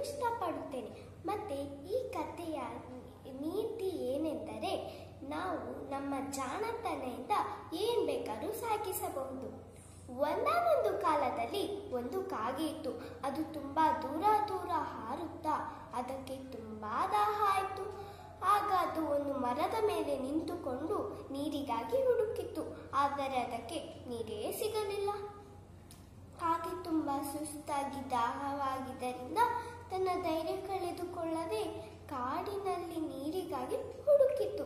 ಇಷ್ಟಪಡುತ್ತೇನೆ ಮತ್ತೆ ಈ ಕಥೆಯ ನೀತಿ ಏನೆಂದರೆ ನಾವು ನಮ್ಮ ಜಾಣತನದಿಂದ ಏನ್ ಬೇಕಾದ್ರೂ ಸಾಗಿಸಬಹುದು ಒಂದಾನೊಂದು ಕಾಲದಲ್ಲಿ ಒಂದು ಕಾಗೆ ಇತ್ತು ಅದು ತುಂಬಾ ದೂರ ದೂರ ಹಾರುತ್ತಾ ಅದಕ್ಕೆ ತುಂಬಾ ದಾಹ ಆಯಿತು ಆಗ ಅದು ಒಂದು ಮರದ ಮೇಲೆ ನಿಂತುಕೊಂಡು ನೀರಿಗಾಗಿ ಹುಡುಕಿತ್ತು ಆದರೆ ಅದಕ್ಕೆ ನೀರೇ ಸಿಗಲಿಲ್ಲ ಹಾಗೆ ತುಂಬ ಸುಸ್ತಾಗಿ ದಾಹವಾಗಿದ್ದರಿಂದ ತನ್ನ ಧೈರ್ಯ ಕಳೆದುಕೊಳ್ಳದೆ ಕಾಡಿನಲ್ಲಿ ನೀರಿಗಾಗಿ ಹುಡುಕಿತು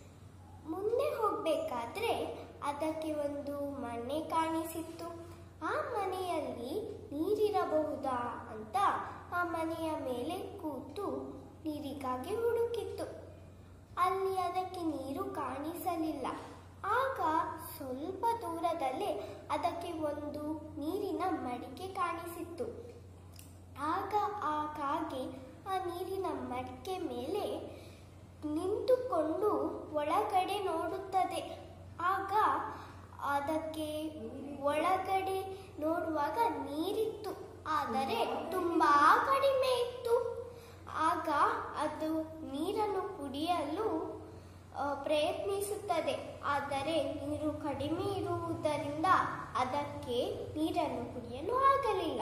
ಮುಂದೆ ಹೋಗಬೇಕಾದ್ರೆ ಅದಕ್ಕೆ ಒಂದು ಮನೆ ಕಾಣಿಸಿತ್ತು ಆ ಮನೆಯಲ್ಲಿ ನೀರಿರಬಹುದಾ ಅಂತ ಆ ಮನೆಯ ಮೇಲೆ ಕೂತು ನೀರಿಗಾಗಿ ಹುಡುಕಿತ್ತು ಅಲ್ಲಿ ಅದಕ್ಕೆ ನೀರು ಕಾಣಿಸಲಿಲ್ಲ ಆಗ ಸ್ವಲ್ಪ ದೂರದಲ್ಲೇ ಅದಕ್ಕೆ ಒಂದು ನೀರಿನ ಮಡಿಕೆ ಕಾಣಿಸಿತ್ತು ಆಗ ಆ ಕಾಗೆ ಆ ನೀರಿನ ಮಡಿಕೆ ಮೇಲೆ ನಿಂತುಕೊಂಡು ಒಳಗಡೆ ನೋಡುತ್ತದೆ ಆಗ ಅದಕ್ಕೆ ಒಳಗಡೆ ನೋಡುವಾಗ ನೀರಿತ್ತು ಆದರೆ ತುಂಬಾ ಕಡಿಮೆ ಇತ್ತು ಆಗ ಅದು ನೀರನ್ನು ಕುಡಿಯಲು ಆ, ಪ್ರಯತ್ನಿಸುತ್ತದೆ ಆದರೆ ನೀರು ಕಡಿಮೆ ಇರುವುದರಿಂದ ಅದಕ್ಕೆ ನೀರನ್ನು ಕುಡಿಯಲು ಆಗಲಿಲ್ಲ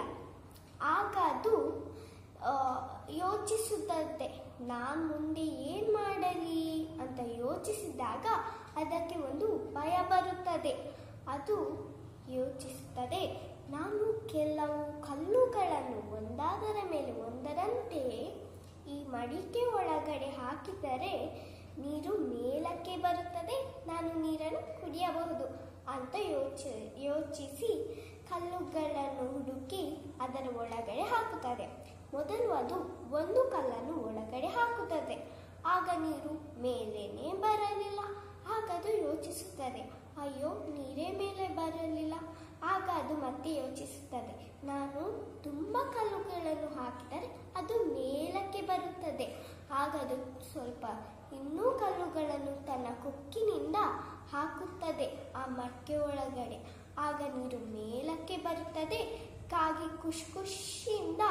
ಆಗ ಅದು ಆ, ಯೋಚಿಸುತ್ತದೆ ನಾನು ಮುಂದೆ ಏನು ಮಾಡಲಿ ಅಂತ ಯೋಚಿಸಿದಾಗ ಅದಕ್ಕೆ ಒಂದು ಉಪಾಯ ಬರುತ್ತದೆ ಅದು ಯೋಚಿಸುತ್ತದೆ ನಾನು ಕೆಲವು ಕಲ್ಲುಗಳನ್ನು ಒಂದಾದರ ಮೇಲೆ ಒಂದರಂತೆ ಈ ಮಡಿಕೆ ಒಳಗಡೆ ಹಾಕಿದರೆ ನೀರು ಮೇಲಕ್ಕೆ ಬರುತ್ತದೆ ನಾನು ನೀರನ್ನು ಕುಡಿಯಬಹುದು ಅಂತ ಯೋಚ ಯೋಚಿಸಿ ಕಲ್ಲುಗಳನ್ನು ಹುಡುಕಿ ಅದರ ಒಳಗಡೆ ಹಾಕುತ್ತದೆ ಮೊದಲು ಅದು ಒಂದು ಕಲ್ಲನ್ನು ಒಳಗಡೆ ಹಾಕುತ್ತದೆ ಆಗ ನೀರು ಮೇಲೇನೆ ಬರಲಿಲ್ಲ ಆಗ ಅದು ಯೋಚಿಸುತ್ತದೆ ಅಯ್ಯೋ ನೀರೇ ಮೇಲೆ ಬರಲಿಲ್ಲ ಆಗ ಅದು ಮತ್ತೆ ಯೋಚಿಸುತ್ತದೆ ನಾನು ತುಂಬ ಕಲ್ಲುಗಳನ್ನು ಹಾಕಿದರೆ ಅದು ಮೇಲಕ್ಕೆ ಬರುತ್ತದೆ ಆಗ ಅದು ಸ್ವಲ್ಪ ಇನ್ನೂ ಕಲ್ಲುಗಳನ್ನು ತನ್ನ ಕೊಕ್ಕಿನಿಂದ ಹಾಕುತ್ತದೆ ಆ ಮಡಕೆ ಒಳಗಡೆ ಆಗ ನೀರು ಮೇಲಕ್ಕೆ ಬರುತ್ತದೆ ಕಾಗಿ ಖುಷಿ ಖುಷಿಯಿಂದ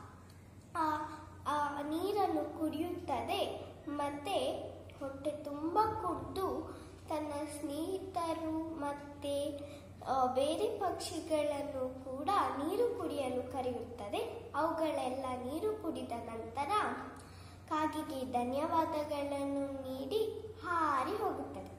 ಆ ಆ ನೀರನ್ನು ಕುಡಿಯುತ್ತದೆ ಮತ್ತೆ ಹೊಟ್ಟೆ ತುಂಬ ಕುಡಿದು ತನ್ನ ಸ್ನೇಹಿತರು ಮತ್ತೆ ಆ, ಬೇರೆ ಪಕ್ಷಿಗಳನ್ನು ಕೂಡ ನೀರು ಕುಡಿಯಲು ಕರೆಯುತ್ತದೆ ಅವುಗಳೆಲ್ಲ ನೀರು ಕುಡಿದ ನಂತರ ಕಾಗಿಗೆ ಧನ್ಯವಾದಗಳನ್ನು ನೀಡಿ ಹಾರಿ ಹೋಗುತ್ತದೆ